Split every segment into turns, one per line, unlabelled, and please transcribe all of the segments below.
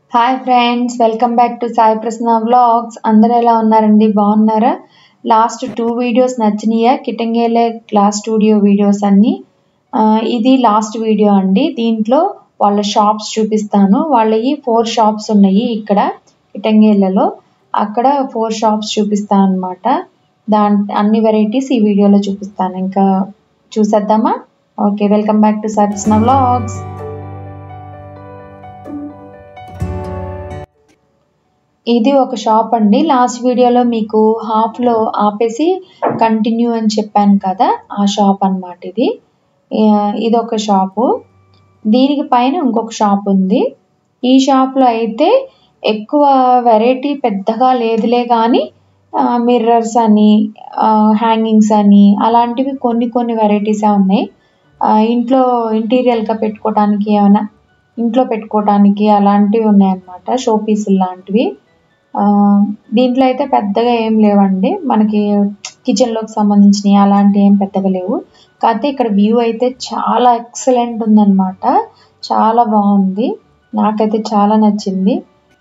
Hi friends welcome back to Sai Prasanna vlogs అందరు ఎలా ఉన్నారండి బాగున్నారా లాస్ట్ టూ వీడియోస్ నచ్చినాయా కిటంగేలే క్లాస్ స్టూడియో వీడియోస్ అన్నీ ఆ, ఇది లాస్ట్ వీడియో అండి దీంట్లో వాళ్ళ షాప్స్ చూపిస్తాను వాళ్ళవి ఫోర్ షాప్స్ ఉన్నాయి ఇక్కడ కిటంగేలలో అక్కడ ఫోర్ షాప్స్ చూపిస్తాను అనమాట దాని అన్ని వెరైటీస్ ఈ వీడియోలో చూపిస్తాను ఇంకా చూసేద్దామా okay welcome back to Sai Prasanna vlogs ఇది ఒక షాప్ అండి లాస్ట్ వీడియోలో మీకు హాఫ్లో ఆపేసి కంటిన్యూ అని చెప్పాను కదా ఆ షాప్ అన్నమాట ఇది ఆ, ఇది ఒక షాపు దీనికి పైన ఇంకొక షాప్ ఉంది ఈ షాప్లో అయితే ఎక్కువ వెరైటీ పెద్దగా లేదులే కానీ మిర్రర్స్ అని హ్యాంగింగ్స్ అని అలాంటివి కొన్ని కొన్ని వెరైటీసే ఉన్నాయి ఆ, ఇంట్లో ఇంటీరియర్గా పెట్టుకోవడానికి ఏమైనా ఇంట్లో పెట్టుకోవడానికి అలాంటివి ఉన్నాయన్నమాట షో పీసులు లాంటివి ఆ, దీంట్లో అయితే పెద్దగా ఏం లేవండి మనకి కిచెన్లోకి సంబంధించినవి అలాంటివి ఏం పెద్దగా లేవు కాకపోతే ఇక్కడ వ్యూ అయితే చాలా ఎక్సలెంట్ ఉందన్నమాట చాలా బాగుంది నాకైతే చాలా నచ్చింది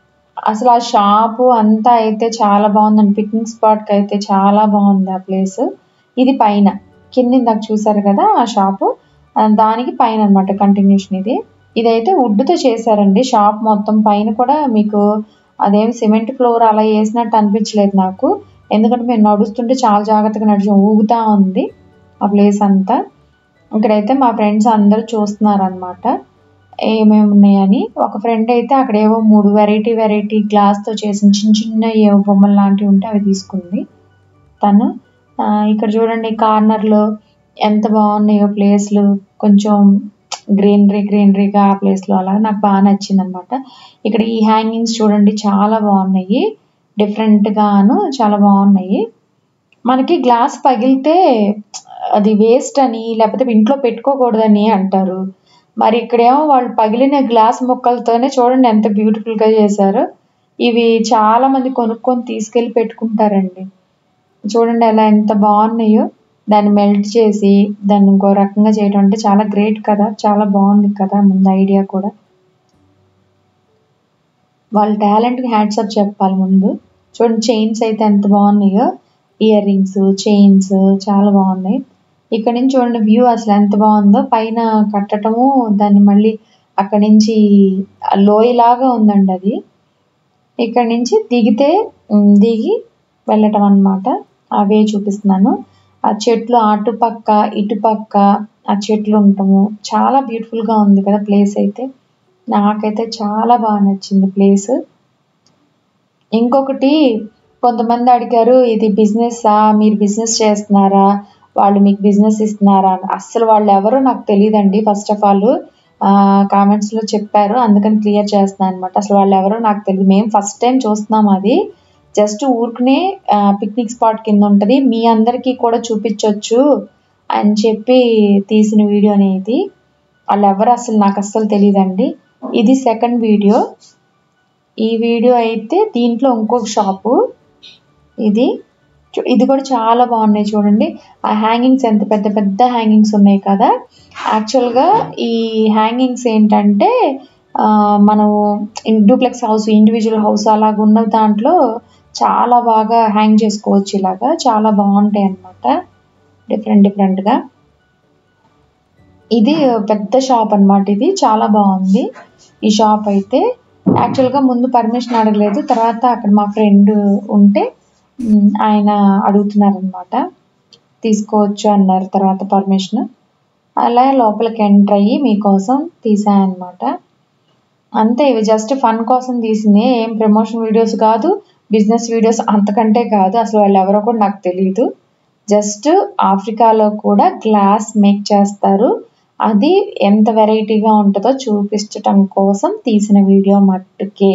అసలు ఆ షాపు అంతా అయితే చాలా బాగుందండి పిక్నిక్ స్పాట్కి అయితే చాలా బాగుంది ఆ ప్లేస్ ఇది పైన కింద ఇందాక చూసారు కదా ఆ షాపు ఆ, దానికి పైన అనమాట కంటిన్యూషన్ ఇది ఇదైతే వుడ్తో చేశారండి షాప్ మొత్తం పైన కూడా మీకు అదేం సిమెంట్ ఫ్లోర్ అలా వేసినట్టు అనిపించలేదు నాకు ఎందుకంటే మేము నడుస్తుంటే చాలా జాగ్రత్తగా నడిచాం ఊగుతా ఉంది ఆ ప్లేస్ అంతా ఇక్కడైతే మా ఫ్రెండ్స్ అందరూ చూస్తున్నారు అనమాట ఏమేమి ఉన్నాయని ఒక ఫ్రెండ్ అయితే అక్కడ ఏవో మూడు వెరైటీ వెరైటీ గ్లాస్తో చేసిన చిన్న చిన్న ఏవో బొమ్మలు లాంటివి ఉంటే అవి తీసుకుంది తను ఆ, ఇక్కడ చూడండి కార్నర్లో ఎంత బాగున్నాయో ప్లేస్లు కొంచెం గ్రీనరీ గ్రీనరీగా ఆ ప్లేస్లో అలా నాకు బాగా నచ్చింది అనమాట ఇక్కడ ఈ హ్యాంగింగ్స్ చూడండి చాలా బాగున్నాయి డిఫరెంట్గాను చాలా బాగున్నాయి మనకి గ్లాస్ పగిలితే అది వేస్ట్ అని లేకపోతే ఇంట్లో పెట్టుకోకూడదని అంటారు మరి ఇక్కడేమో వాళ్ళు పగిలిన గ్లాస్ ముక్కలతోనే చూడండి ఎంత బ్యూటిఫుల్గా చేశారో ఇవి చాలా మంది కొనుక్కొని తీసుకెళ్ళి పెట్టుకుంటారండి చూడండి అలా ఎంత బాగున్నాయో దాన్ని మెల్ట్ చేసి దాన్ని ఇంకో రకంగా చేయడం అంటే చాలా గ్రేట్ కదా చాలా బాగుంది కదా ముందు ఐడియా కూడా వాళ్ళ టాలెంట్కి హ్యాట్సప్ చెప్పాలి ముందు చూడండి చైన్స్ అయితే ఎంత బాగున్నాయో ఇయర్ రింగ్స్ చైన్స్ చాలా బాగున్నాయి ఇక్కడ నుంచి చూడండి వ్యూ అసలు ఎంత బాగుందో పైన కట్టటము దాన్ని మళ్ళీ అక్కడి నుంచి ఆ లోయలాగా ఉందండి అది ఇక్కడ నుంచి దిగితే ఉమ్, దిగి వెళ్ళటం అన్నమాట అవే చూపిస్తున్నాను ఆ చెట్లు అటుపక్క ఇటుపక్క ఆ చెట్లు ఉండటము చాలా బ్యూటిఫుల్గా ఉంది కదా ప్లేస్ అయితే నాకైతే చాలా బాగా నచ్చింది ప్లేస్ ఇంకొకటి కొంతమంది అడిగారు ఇది బిజినెస్సా మీరు బిజినెస్ చేస్తున్నారా వాళ్ళు మీకు బిజినెస్ ఇస్తున్నారా అని అస్సలు వాళ్ళు ఎవరో నాకు తెలియదండి ఫస్ట్ ఆఫ్ ఆల్ కామెంట్స్లో చెప్పారు అందుకని క్లియర్ చేస్తున్నాను అనమాట అసలు వాళ్ళు ఎవరో నాకు తెలియదు మేము ఫస్ట్ టైం చూస్తున్నాం అది జస్ట్ ఊరికనే పిక్నిక్ స్పాట్ కింద ఉంటుంది మీ అందరికీ కూడా చూపించవచ్చు అని చెప్పి తీసిన వీడియో అనేది వాళ్ళు ఎవరు అసలు నాకు అస్సలు తెలియదండి ఇది సెకండ్ వీడియో ఈ వీడియో అయితే దీంట్లో ఇంకొక షాపు ఇది చూ- ఇది కూడా చాలా బాగున్నాయి చూడండి ఆ హ్యాంగింగ్స్ ఎంత పెద్ద పెద్ద హ్యాంగింగ్స్ ఉన్నాయి కదా యాక్చువల్గా ఈ హ్యాంగింగ్స్ ఏంటంటే ఆ, మనము డూప్లెక్స్ హౌస్ ఇండివిజువల్ హౌస్ అలాగ ఉన్న దాంట్లో చాలా బాగా హ్యాంగ్ చేసుకోవచ్చు ఇలాగా చాలా బాగుంటాయి అన్నమాట డిఫరెంట్ డిఫరెంట్గా ఇది పెద్ద షాప్ అన్నమాట ఇది చాలా బాగుంది ఈ షాప్ అయితే యాక్చువల్గా ముందు పర్మిషన్ అడగలేదు తర్వాత అక్కడ మా ఫ్రెండ్ ఉంటే ఉమ్, ఆయన అడుగుతున్నారనమాట తీసుకోవచ్చు అన్నారు తర్వాత పర్మిషన్ అలా లోపలికి ఎంటర్ అయ్యి మీకోసం తీసాయన్నమాట అంతే ఇవి జస్ట్ ఫన్ కోసం తీసింది ఏం ప్రమోషన్ వీడియోస్ కాదు బిజినెస్ వీడియోస్ అంతకంటే కాదు అసలు వాళ్ళు ఎవరో కూడా నాకు తెలియదు జస్ట్ ఆఫ్రికాలో కూడా గ్లాస్ మేక్ చేస్తారు అది ఎంత వెరైటీగా ఉంటుందో చూపించటం కోసం తీసిన వీడియో మట్టుకే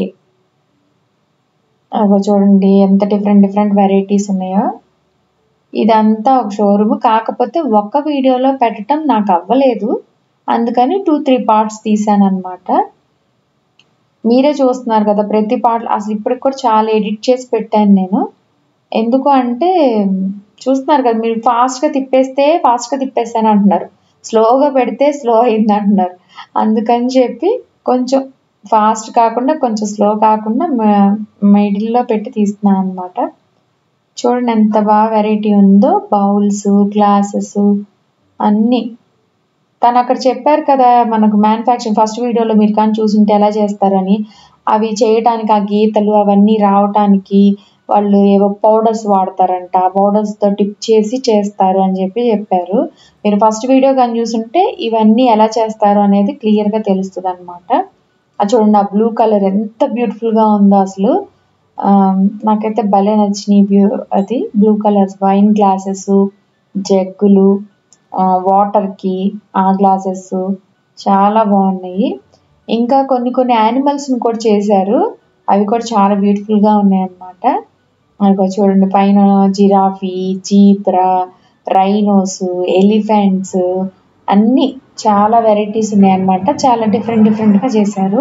అగో చూడండి ఎంత డిఫరెంట్ డిఫరెంట్ వెరైటీస్ ఉన్నాయో ఇదంతా ఒక షోరూమ్ కాకపోతే ఒక్క వీడియోలో పెట్టడం నాకు అవ్వలేదు అందుకని టూ త్రీ పార్ట్స్ తీసాను అనమాట మీరే చూస్తున్నారు కదా ప్రతి పార్ట్ అసలు ఇప్పటికి కూడా చాలా ఎడిట్ చేసి పెట్టాను నేను ఎందుకు అంటే చూస్తున్నారు కదా మీరు ఫాస్ట్గా తిప్పేస్తే ఫాస్ట్గా తిప్పేస్తాను అంటున్నారు స్లోగా పెడితే స్లో అయింది అంటున్నారు అందుకని చెప్పి కొంచెం ఫాస్ట్ కాకుండా కొంచెం స్లో కాకుండా మిడిల్లో పెట్టి తీస్తున్నాను అనమాట చూడండి ఎంత బాగా వెరైటీ ఉందో బౌల్స్ గ్లాసెస్ అన్నీ తను అక్కడ చెప్పారు కదా మనకు మ్యానుఫ్యాక్చరింగ్ ఫస్ట్ వీడియోలో మీరు కానీ చూసుంటే ఎలా చేస్తారని అవి చేయడానికి ఆ గీతలు అవన్నీ రావటానికి వాళ్ళు ఏవో పౌడర్స్ వాడతారంట ఆ పౌడర్స్తో డిప్ చేసి చేస్తారు అని చెప్పి చెప్పారు మీరు ఫస్ట్ వీడియో కానీ చూసుంటే ఇవన్నీ ఎలా చేస్తారు అనేది క్లియర్గా తెలుస్తుంది అనమాట అది చూడండి ఆ బ్లూ కలర్ ఎంత బ్యూటిఫుల్గా ఉందో అసలు నాకైతే భలే నచ్చినాయి బ్యూ అది బ్లూ కలర్స్ వైన్ గ్లాసెస్ జగ్గులు వాటర్కి ఆ గ్లాసెస్ చాలా బాగున్నాయి ఇంకా కొన్ని కొన్ని యానిమల్స్ని కూడా చేశారు అవి కూడా చాలా బ్యూటిఫుల్గా ఉన్నాయి అన్నమాట అవి చూడండి పైన జిరాఫీ జీబ్రా రైనోస్ ఎలిఫెంట్స్ అన్నీ చాలా వెరైటీస్ ఉన్నాయి అన్నమాట చాలా డిఫరెంట్ డిఫరెంట్గా చేశారు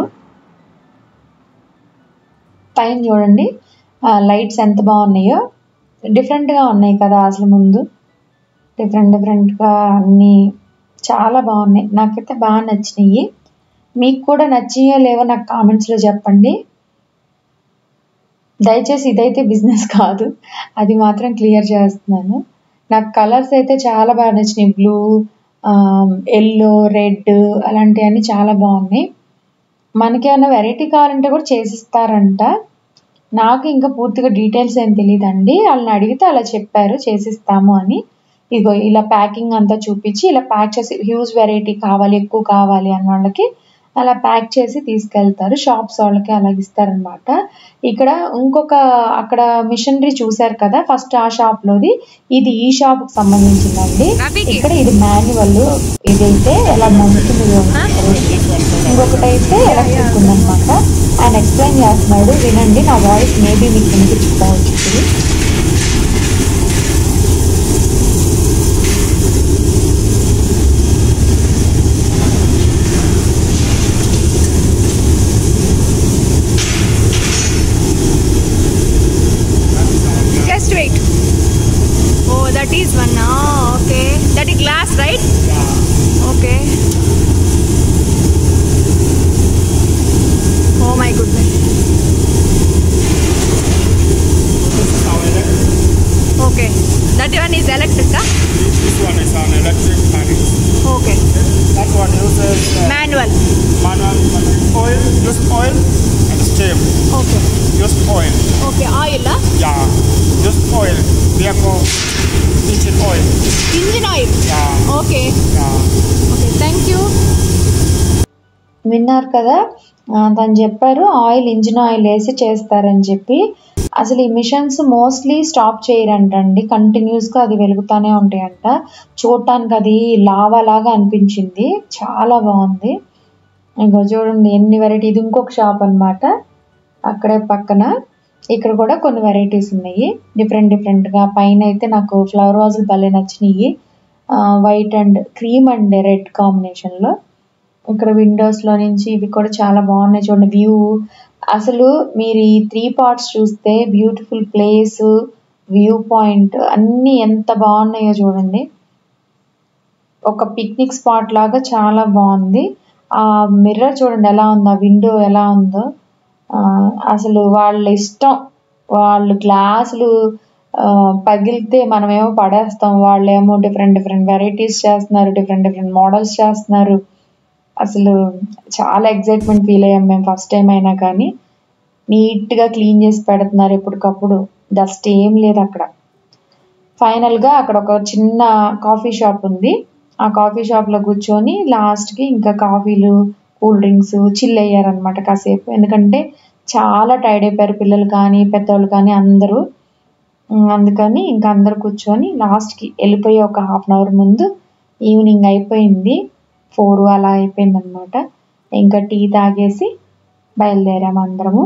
పైన చూడండి లైట్స్ ఎంత బాగున్నాయో డిఫరెంట్గా ఉన్నాయి కదా అసలు ముందు డిఫరెంట్ డిఫరెంట్గా అన్నీ చాలా బాగున్నాయి నాకైతే బాగా నచ్చినాయి మీకు కూడా నచ్చినాయో లేవో నాకు కామెంట్స్లో చెప్పండి దయచేసి ఇదైతే బిజినెస్ కాదు అది మాత్రం క్లియర్ చేస్తున్నాను నాకు కలర్స్ అయితే చాలా బాగా నచ్చినాయి బ్లూ ఎల్లో రెడ్ అలాంటివన్నీ చాలా బాగున్నాయి మనకి ఏమైనా వెరైటీ కావాలంటే కూడా చేసిస్తారంట నాకు ఇంకా పూర్తిగా డీటెయిల్స్ ఏం తెలియదండి వాళ్ళని అడిగితే అలా చెప్పారు చేసిస్తాము అని ఇగో ఇలా ప్యాకింగ్ అంతా చూపించి ఇలా ప్యాక్ చేసి హ్యూజ్ వెరైటీ కావాలి ఎక్కువ కావాలి అన్న వాళ్ళకి అలా ప్యాక్ చేసి తీసుకెళ్తారు షాప్స్ వాళ్ళకి అలా ఇస్తారనమాట ఇక్కడ ఇంకొక అక్కడ మిషనరీ చూసారు కదా ఫస్ట్ ఆ షాప్ లోది ఇది ఈ షాప్ కి సంబంధించిందండి ఇక్కడ ఇది మాన్యువల్ ఇదైతే ఎలా మంచుతుంది ఇంకొకటి అయితే ఎలక్ట్రిక్ ఉందన్నమాట ఆయన ఎక్స్ప్లెయిన్ చేస్తున్నాడు వినండి నా వాయిస్ మేబీ మీకు వినిపించుకోవచ్చు ఇప్పుడు
Just wait. Oh, that is one. Ah, okay. That is glass, right? Okay. Oh my goodness.
This is our electric.
Okay. That one is electric, huh?
This one is an electric carriage.
Okay.
That one uses uh,
Manual.
manual manual oil, just oil and steam.
Okay.
Just oil.
Okay. Oil, huh?
Yeah. Just oil. Vehicle engine oil.
Engine oil.
Yeah.
Okay.
Yeah.
Okay. Thank you.
విన్నారు కదా ఆ, తను చెప్పారు oil engine oil వేసి చేస్తారని చెప్పి అసలు ఈ మిషన్స్ మోస్ట్లీ స్టాప్ చేయరంటండి కంటిన్యూస్గా అది వెలుగుతూనే ఉంటాయంట చూడటానికి అది లావా లాగా అనిపించింది చాలా బాగుంది ఇంకో చూడండి ఎన్ని వెరైటీ ఇది ఇంకొక షాప్ అన్నమాట అక్కడే పక్కన ఇక్కడ కూడా కొన్ని వెరైటీస్ ఉన్నాయి డిఫరెంట్ డిఫరెంట్గా పైన అయితే నాకు ఫ్లవర్ వాజులు భలే నచ్చినాయి white and cream and red కాంబినేషన్లో ఇక్కడ విండోస్లో నుంచి ఇవి కూడా చాలా బాగున్నాయి చూడండి వ్యూ అసలు మీరు ఈ త్రీ పార్ట్స్ చూస్తే బ్యూటిఫుల్ ప్లేస్ వ్యూ పాయింట్ అన్నీ ఎంత బాగున్నాయో చూడండి ఒక పిక్నిక్ స్పాట్ లాగా చాలా బాగుంది ఆ మిర్రర్ చూడండి ఎలా ఉందో ఆ విండో ఎలా ఉందో ఆ, అసలు వాళ్ళ ఇష్టం వాళ్ళు గ్లాసులు ఆ, పగిలితే మనమేమో పడేస్తాం వాళ్ళేమో డిఫరెంట్ డిఫరెంట్ వెరైటీస్ చేస్తున్నారు డిఫరెంట్ డిఫరెంట్ మోడల్స్ చేస్తున్నారు అసలు చాలా ఎగ్జైట్మెంట్ ఫీల్ అయ్యాం మేము ఫస్ట్ టైం అయినా కానీ నీట్గా క్లీన్ చేసి పెడుతున్నారు ఎప్పటికప్పుడు డస్ట్ ఏం లేదు అక్కడ ఫైనల్గా అక్కడ ఒక చిన్న కాఫీ షాప్ ఉంది ఆ కాఫీ షాప్లో కూర్చొని లాస్ట్కి ఇంకా కాఫీలు కూల్ డ్రింక్స్ చిల్ అయ్యారనమాట కాసేపు ఎందుకంటే చాలా టైర్డ్ అయిపోయారు పిల్లలు కానీ పెద్దవాళ్ళు కానీ అందరూ ఉమ్, అందుకని ఇంకా అందరు కూర్చొని లాస్ట్కి వెళ్ళిపోయి ఒక హాఫ్ అన్ అవర్ ముందు ఈవినింగ్ అయిపోయింది ఫోర్ అలా అయిపోయింది అనమాట ఇంకా టీ తాగేసి బయలుదేరాము అందరము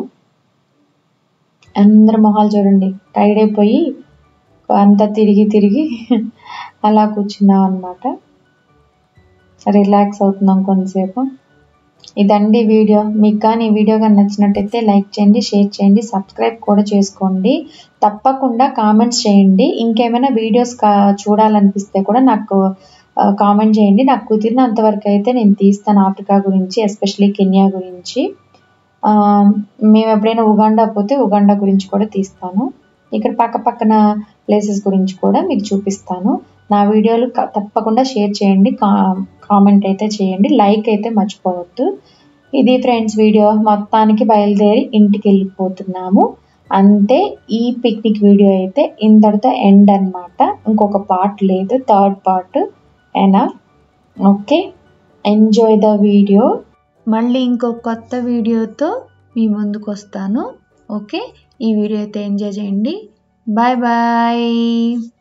అందరి మొహాలు చూడండి టైర్డ్ అయిపోయి అంతా తిరిగి తిరిగి అలా కూర్చున్నాం అనమాట రిలాక్స్ అవుతున్నాం కొంతసేపు ఇదండి వీడియో మీకు కానీ ఈ వీడియో కానీ నచ్చినట్టయితే లైక్ చేయండి షేర్ చేయండి సబ్స్క్రైబ్ కూడా చేసుకోండి తప్పకుండా కామెంట్స్ చేయండి ఇంకేమైనా వీడియోస్ కా చూడాలనిపిస్తే కూడా నాకు కామెంట్ చేయండి నాకు కుదిరినంత వరకు అయితే నేను తీస్తాను ఆఫ్రికా గురించి ఎస్పెషలీ కెన్యా గురించి ఆ, మేము ఎప్పుడైనా ఉగాండా పోతే ఉగాండా గురించి కూడా తీస్తాను ఇక్కడ పక్క పక్కన ప్లేసెస్ గురించి కూడా మీకు చూపిస్తాను నా వీడియోలు క- తప్పకుండా షేర్ చేయండి కా కామెంట్ అయితే చేయండి లైక్ అయితే మర్చిపోవద్దు ఇది ఫ్రెండ్స్ వీడియో మొత్తానికి బయలుదేరి ఇంటికి వెళ్ళిపోతున్నాము అంతే ఈ పిక్నిక్ వీడియో అయితే ఇంతటితో ఎండ్ అన్నమాట ఇంకొక పార్ట్ లేదు థర్డ్ పార్ట్ ఎనా ఓకే ఎంజాయ్ ద వీడియో మళ్ళీ ఇంకో కొత్త వీడియోతో మీ ముందుకు వస్తాను ఓకే ఈ వీడియో అయితే ఎంజాయ్ చేయండి బాయ్ బాయ్